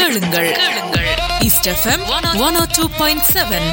கேளுங்கள் கேளுங்கள் east FM one O two point seven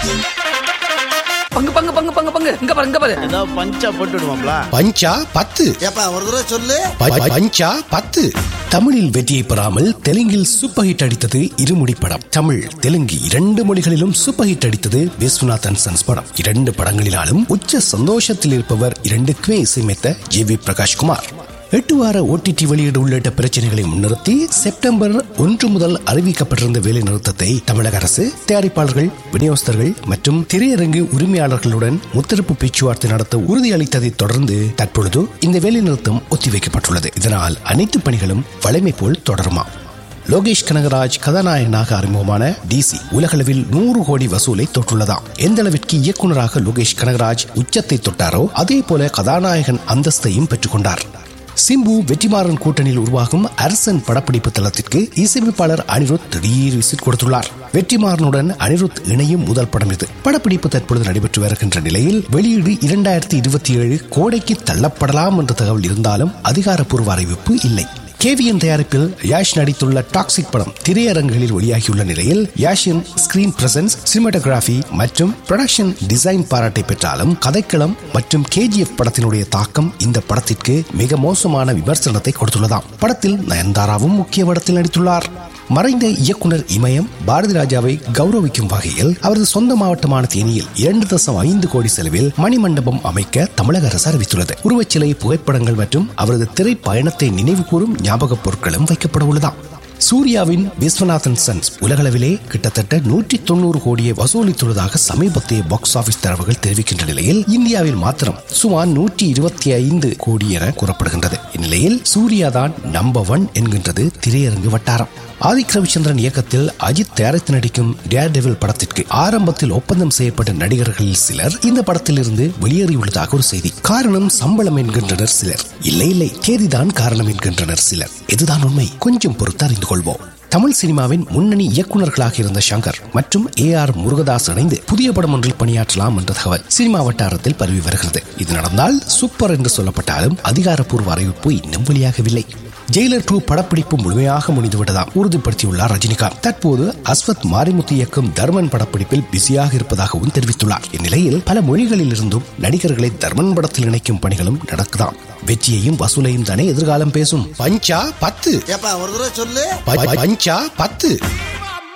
பங்கு பங்கு பங்கு பங்கு பங்கு இங்க பாரு இங்க பாரு ஏதாவது பஞ்சா போட்டு விடுவாங்களா பஞ்சா பத்து ஏப்பா ஒரு தடவை சொல்லு ப- ப- பஞ்சா பத்து தமிழில் வெற்றியை பெறாமல் தெலுங்கில் சூப்பர் ஹிட் அடித்தது இருமுடி படம் தமிழ் தெலுங்கு இரண்டு மொழிகளிலும் சூப்பர் ஹிட் அடித்தது விஸ்வநாதன் சன்ஸ் படம் இரண்டு படங்களினாலும் உச்ச சந்தோஷத்தில் இருப்பவர் இரண்டுக்குமே இசையமைத்த ஜி வி பிரகாஷ்குமார் எட்டு வார ஓடிடி வெளியீடு உள்ளிட்ட பிரச்சனைகளை முன்னிறுத்தி செப்டம்பர் ஒன்று முதல் அறிவிக்கப்பட்டிருந்த வேலை நிறுத்தத்தை தமிழக அரசு தயாரிப்பாளர்கள் விநியோகஸ்தர்கள் மற்றும் திரையரங்கு உரிமையாளர்களுடன் முத்தரப்பு பேச்சுவார்த்தை நடத்த உறுதியளித்ததை தொடர்ந்து தற்பொழுது இந்த வேலை நிறுத்தம் ஒத்திவைக்கப்பட்டுள்ளது இதனால் அனைத்து பணிகளும் வழமை போல் தொடருமா லோகேஷ் கனகராஜ் கதாநாயகனாக அறிமுகமான டிசி உலகளவில் நூறு கோடி வசூலை தொட்டுள்ளதாம் எந்த அளவிற்கு இயக்குனராக லோகேஷ் கனகராஜ் உச்சத்தை தொட்டாரோ அதே போல கதாநாயகன் அந்தஸ்தையும் பெற்றுக்கொண்டார் சிம்பு வெற்றிமாறன் கூட்டணியில் உருவாகும் அரசன் படப்பிடிப்பு தளத்திற்கு இசையமைப்பாளர் அனிருத் திடீர் விசிட் கொடுத்துள்ளார் வெற்றிமாறனுடன் அனிருத் இணையும் முதல் படம் இது படப்பிடிப்பு தற்பொழுது நடைபெற்று வருகின்ற நிலையில் வெளியீடு இரண்டாயிரத்தி இருபத்தி ஏழு கோடைக்கு தள்ளப்படலாம் என்ற தகவல் இருந்தாலும் அதிகாரப்பூர்வ அறிவிப்பு இல்லை கேவிஎன் தயாரிப்பில் யாஷ் நடித்துள்ள டாக்ஸிக் படம் திரையரங்குகளில் வெளியாகியுள்ள நிலையில் யாஷின் ஸ்கிரீன் பிரசன்ஸ் சினிமாட்டோகிராஃபி மற்றும் ப்ரொடக்ஷன் டிசைன் பாராட்டை பெற்றாலும் கதைக்களம் மற்றும் கேஜிஎஃப் படத்தினுடைய தாக்கம் இந்த படத்திற்கு மிக மோசமான விமர்சனத்தை கொடுத்துள்ளதாம் படத்தில் நயன்தாராவும் முக்கிய படத்தில் நடித்துள்ளார் மறைந்த இயக்குனர் இமயம் பாரதி ராஜாவை கௌரவிக்கும் வகையில் அவரது சொந்த மாவட்டமான தேனியில் இரண்டு தசம் ஐந்து கோடி செலவில் மணிமண்டபம் அமைக்க தமிழக அரசு அறிவித்துள்ளது உருவச்சிலை புகைப்படங்கள் மற்றும் அவரது திரை பயணத்தை நினைவு கூறும் ஞாபகப் பொருட்களும் வைக்கப்பட உள்ளதாம் சூர்யாவின் விஸ்வநாதன் சன்ஸ் உலகளவிலே கிட்டத்தட்ட நூற்றி தொண்ணூறு கோடியை வசூலித்துள்ளதாக சமீபத்திய பாக்ஸ் ஆபீஸ் தரவுகள் தெரிவிக்கின்ற நிலையில் இந்தியாவில் மாத்திரம் சுமார் நூற்றி இருபத்தி ஐந்து கோடி என கூறப்படுகின்றது இந்நிலையில் சூர்யா தான் நம்பர் ஒன் என்கின்றது திரையரங்கு வட்டாரம் ஆதிக் ரவிச்சந்திரன் இயக்கத்தில் அஜித் தயாரித்து நடிக்கும் டேர் டெவில் படத்திற்கு ஆரம்பத்தில் ஒப்பந்தம் செய்யப்பட்ட நடிகர்களில் சிலர் இந்த படத்தில் இருந்து வெளியேறியுள்ளதாக ஒரு செய்தி காரணம் சம்பளம் என்கின்றனர் சிலர் இல்லை இல்லை தேதிதான் காரணம் என்கின்றனர் சிலர் இதுதான் உண்மை கொஞ்சம் பொறுத்து அறிந்து கொள்வோம் தமிழ் சினிமாவின் முன்னணி இயக்குநர்களாக இருந்த சங்கர் மற்றும் ஏ ஆர் முருகதாஸ் இணைந்து புதிய படம் ஒன்றில் பணியாற்றலாம் என்ற தகவல் சினிமா வட்டாரத்தில் பரவி வருகிறது இது நடந்தால் சூப்பர் என்று சொல்லப்பட்டாலும் அதிகாரப்பூர்வ அறிவிப்பு இன்னும் வெளியாகவில்லை ஜெயிலர் டூ படப்பிடிப்பு முழுமையாக முடிந்துவிட்டதாம் உறுதிப்படுத்தியுள்ளார் ரஜினிகாந்த் தற்போது அஸ்வத் மாரிமுத்து இயக்கும் தர்மன் படப்பிடிப்பில் பிஸியாக இருப்பதாகவும் தெரிவித்துள்ளார் இந்நிலையில் பல மொழிகளில் இருந்தும் நடிகர்களை தர்மன் படத்தில் இணைக்கும் பணிகளும் நடக்குதாம் வெற்றியையும் வசூலையும் தானே எதிர்காலம் பேசும் பஞ்சா பத்து ஏப்பா ஒரு தடவை சொல்லு ப- ப- பஞ்சா பத்து